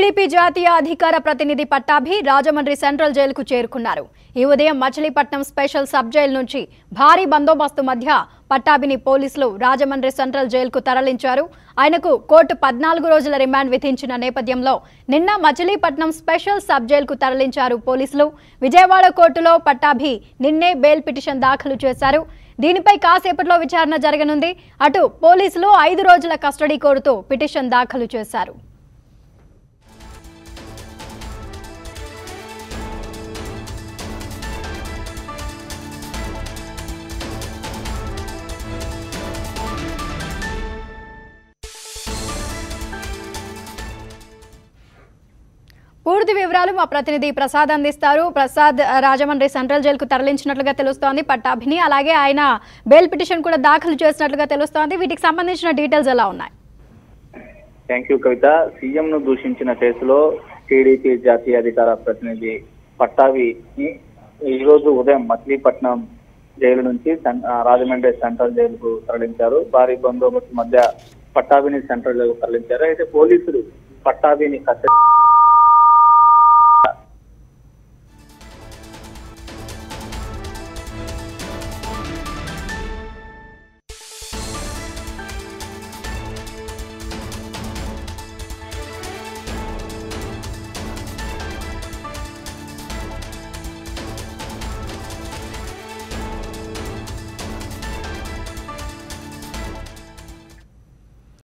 TDP జాతీయ అధికార ప్రతినిధి పట్టాభి రాజమండ్రి సెంట్రల్ జైలుకు చేరుకున్నారు ఈ ఉదయం మచిలీపట్నం స్పెషల్ సబ్ జైలు నుంచి భారీ బందోబస్తు మధ్య పట్టాభిని పోలీసులు రాజమండ్రి సెంట్రల్ జైలుకు తరలించారు ఆయనకు కోర్టు పద్నాలుగు రోజుల రిమాండ్ విధించిన నేపథ్యంలో నిన్న మచిలీపట్నం స్పెషల్ సబ్ జైలుకు తరలించారు పోలీసులు విజయవాడ కోర్టులో పట్టాభి నిన్నే బెయిల్ పిటిషన్ దాఖలు చేశారు దీనిపై కాసేపట్లో విచారణ జరగనుంది అటు పోలీసులు ఐదు రోజుల కస్టడీ కోరుతూ పిటిషన్ దాఖలు చేశారు పూర్తి వివరాలు మా ప్రతినిధి ప్రసాద్ అందిస్తారు ప్రసాద్ ఆ, రాజమండ్రి సెంట్రల్ జైలుకు తరలించినట్లుగా తెలుస్తోంది పట్టాభిని అలాగే ఆయన బెయిల్ పిటిషన్ కూడా దాఖలు చేసినట్లుగా తెలుస్తోంది వీటికి సంబంధించిన డీటెయిల్స్ ఎలా ఉన్నాయి థ్యాంక్ యూ కవిత సీఎం ను దూషించిన కేసులో టీడీపీ జాతీయ అధికార ప్రతినిధి పట్టాభిని ఈ రోజు ఉదయం మచిలీపట్నం జైలు నుంచి సెం- ఆ, రాజమండ్రి సెంట్రల్ జైలుకు తరలించారు భారీ బందోబస్తు మధ్య పట్టాభిని సెంట్రల్ జైలుకు తరలించారు అయితే పోలీసులు పట్టాభిని కస్టడీ